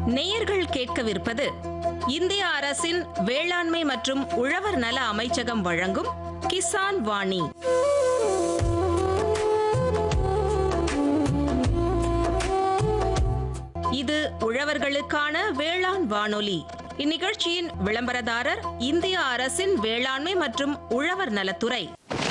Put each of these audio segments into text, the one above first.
நேயர்கள் கேட்கவிருப்பது இந்திய அரசின் வேளாண்மை மற்றும் உழவர் நல அமைச்சகம் வழங்கும் கிசான் வாணி இது உழவர்களுக்கான வேளாண் வானொலி இந்நிகழ்ச்சியின் விளம்பரதாரர் இந்திய அரசின் வேளாண்மை மற்றும் உழவர் நலத்துறை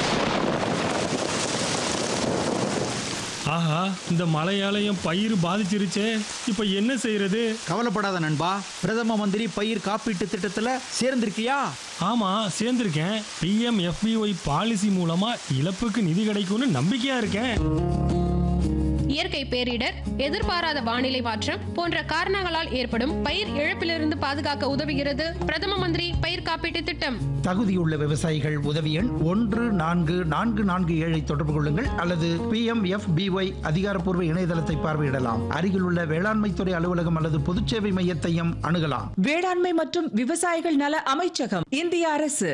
ஆஹா இந்த மழையாலயம் பயிர் பாதிச்சிருச்சே இப்போ என்ன செய்யறது கவலைப்படாத நண்பா பிரதம மந்திரி பயிர் காப்பீட்டு திட்டத்துல சேர்ந்திருக்கியா ஆமா சேர்ந்திருக்கேன் பிஎம் எஃபிஒய் பாலிசி மூலமா இழப்புக்கு நிதி கிடைக்கும்னு நம்பிக்கையா இருக்கேன் இயற்கை பேரிடர் எதிர்பாராத வானிலை மாற்றம் போன்ற காரணங்களால் ஏற்படும் பயிர் இழப்பிலிருந்து பாதுகாக்க உதவுகிறது பிரதம மந்திரி பயிர் காப்பீட்டு திட்டம் தகுதியுள்ள விவசாயிகள் உதவி எண் ஒன்று நான்கு நான்கு நான்கு ஏழை தொடர்பு கொள்ளுங்கள் அல்லது பி எம் எஃப் பிஒய் அதிகாரப்பூர்வ இணையதளத்தை பார்வையிடலாம் அருகிலுள்ள வேளாண்மைத்துறை அலுவலகம் அல்லது பொதுச்சேவை மையத்தையும் அணுகலாம் வேளாண்மை மற்றும் விவசாயிகள் நல அமைச்சகம் இந்திய அரசு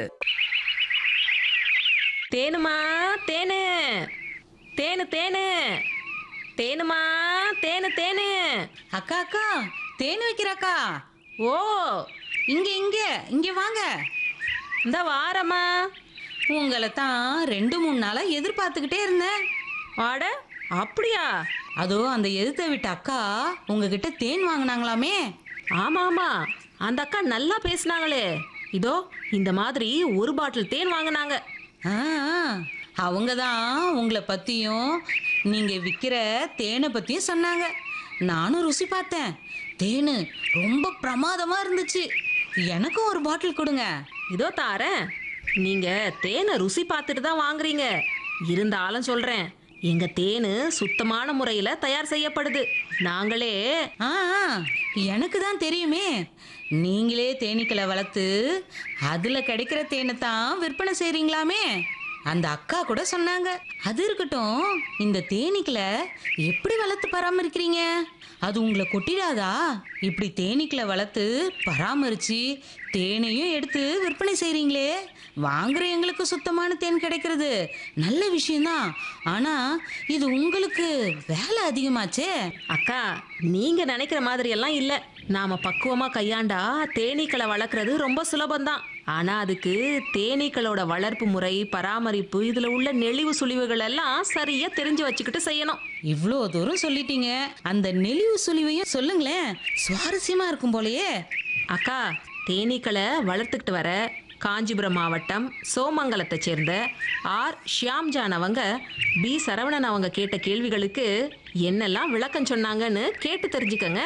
தேனுமா தேனு தேனு தேனு தேனுமா தேனு தேனு அக்கா அக்கா தேன் வைக்கிறக்கா ஓ இங்க இங்க இங்க வாங்க இந்த வாரம்மா உங்களை தான் ரெண்டு மூணு நாளா எதிர்பார்த்துக்கிட்டே இருந்தேன் ஆட அப்படியா அதோ அந்த எதிர்த்த விட்ட அக்கா உங்ககிட்ட தேன் வாங்கினாங்களாமே ஆமா ஆமா அந்த அக்கா நல்லா பேசுனாங்களே இதோ இந்த மாதிரி ஒரு பாட்டில் தேன் வாங்கினாங்க ஆ அவங்க தான் உங்களை பத்தியும் நீங்க விற்கிற தேனை பத்தியும் சொன்னாங்க நானும் ருசி பார்த்தேன் தேனு ரொம்ப பிரமாதமா இருந்துச்சு எனக்கும் ஒரு பாட்டில் கொடுங்க இதோ தாரேன் நீங்க தேனை ருசி பார்த்துட்டு தான் வாங்குறீங்க இருந்தாலும் சொல்றேன் எங்க தேனு சுத்தமான முறையில தயார் செய்யப்படுது நாங்களே ஆ ஆ, எனக்கு தான் தெரியுமே நீங்களே தேனீக்களை வளர்த்து அதில் கிடைக்கிற தேனை தான் விற்பனை செய்கிறீங்களாமே அந்த அக்கா கூட சொன்னாங்க அது இருக்கட்டும் இந்த தேனீக்களை எப்படி வளர்த்து பராமரிக்கிறீங்க அது உங்களை கொட்டிடாதா இப்படி தேனீக்களை வளர்த்து பராமரித்து தேனையும் எடுத்து விற்பனை செய்கிறீங்களே வாங்குற எங்களுக்கு சுத்தமான தேன் கிடைக்கிறது நல்ல விஷயம்தான் ஆனால் இது உங்களுக்கு வேலை அதிகமாச்சே அக்கா நீங்க நினைக்கிற மாதிரி எல்லாம் இல்ல நாம பக்குவமா கையாண்டா தேனீக்களை வளர்க்குறது ரொம்ப சுலபம்தான் ஆனா அதுக்கு தேனீக்களோட வளர்ப்பு முறை பராமரிப்பு இதுல உள்ள நெளிவு சுழிவுகள் எல்லாம் சரியா தெரிஞ்சு வச்சுக்கிட்டு செய்யணும் இவ்வளோ தூரம் சொல்லிட்டீங்க அந்த நெளிவு சுழிவையும் சொல்லுங்களேன் சுவாரஸ்யமா இருக்கும் போலயே அக்கா தேனீக்களை வளர்த்துக்கிட்டு வர காஞ்சிபுரம் மாவட்டம் சோமங்கலத்தை சேர்ந்த ஆர் ஷியாம்ஜான் அவங்க பி சரவணன் அவங்க கேட்ட கேள்விகளுக்கு என்னெல்லாம் விளக்கம் சொன்னாங்கன்னு கேட்டு தெரிஞ்சுக்கங்க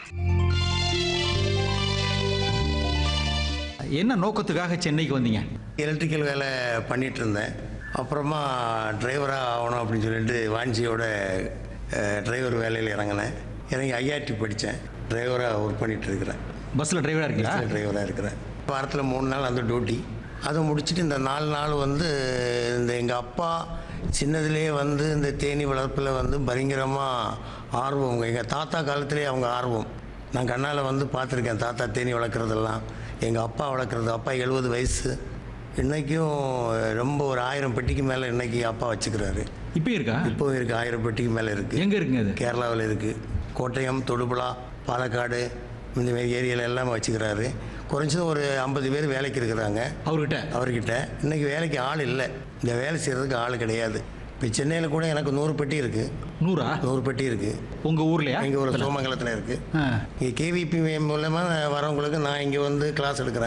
என்ன நோக்கத்துக்காக சென்னைக்கு வந்தீங்க எலக்ட்ரிக்கல் வேலை பண்ணிட்டு இருந்தேன் அப்புறமா டிரைவராக ஆகணும் அப்படின்னு சொல்லிட்டு வாஞ்சியோட டிரைவர் வேலையில் இறங்கினேன் இறங்கி ஐஆர்டி படித்தேன் டிரைவராக ஒர்க் பண்ணிட்டு இருக்கிறேன் பஸ்ல டிரைவரா இருக்கீங்களா டிரைவராக இருக்கிறேன் வாரத்தில் மூணு நாள் அந்த டியூட்டி அதை முடிச்சுட்டு இந்த நாலு நாள் வந்து இந்த எங்கள் அப்பா சின்னதுலேயே வந்து இந்த தேனி வளர்ப்பில் வந்து பயங்கரமாக ஆர்வம் எங்கள் தாத்தா காலத்திலே அவங்க ஆர்வம் நான் கண்ணால் வந்து பார்த்துருக்கேன் தாத்தா தேனி வளர்க்குறதெல்லாம் எங்கள் அப்பா வளர்க்குறது அப்பா எழுபது வயசு இன்றைக்கும் ரொம்ப ஒரு ஆயிரம் பெட்டிக்கு மேலே இன்னைக்கு அப்பா வச்சுக்கிறாரு இப்போ இருக்கா இப்போவும் இருக்குது ஆயிரம் பெட்டிக்கு மேலே இருக்குது எங்க இருக்குங்க அது கேரளாவில் இருக்குது கோட்டயம் தொடுபுழா பாலக்காடு இந்த மாதிரி ஏரியாவில் எல்லாம் வச்சுக்கிறாரு குறைஞ்சது ஒரு ஐம்பது பேர் வேலைக்கு இருக்கிறாங்க அவர்கிட்ட அவர்கிட்ட இன்னைக்கு வேலைக்கு ஆள் இல்லை இந்த வேலை செய்கிறதுக்கு ஆள் கிடையாது இப்போ சென்னையில் கூட எனக்கு நூறு பெட்டி இருக்குது நூறா நூறு பெட்டி இருக்குது உங்க ஊர்லயா இங்கே ஒரு சோமங்கலத்தில் இருக்குது ஆ. இங்கே கேவிபி மூலமாக வரவங்களுக்கு நான் இங்கே வந்து கிளாஸ் எடுக்கிறேன்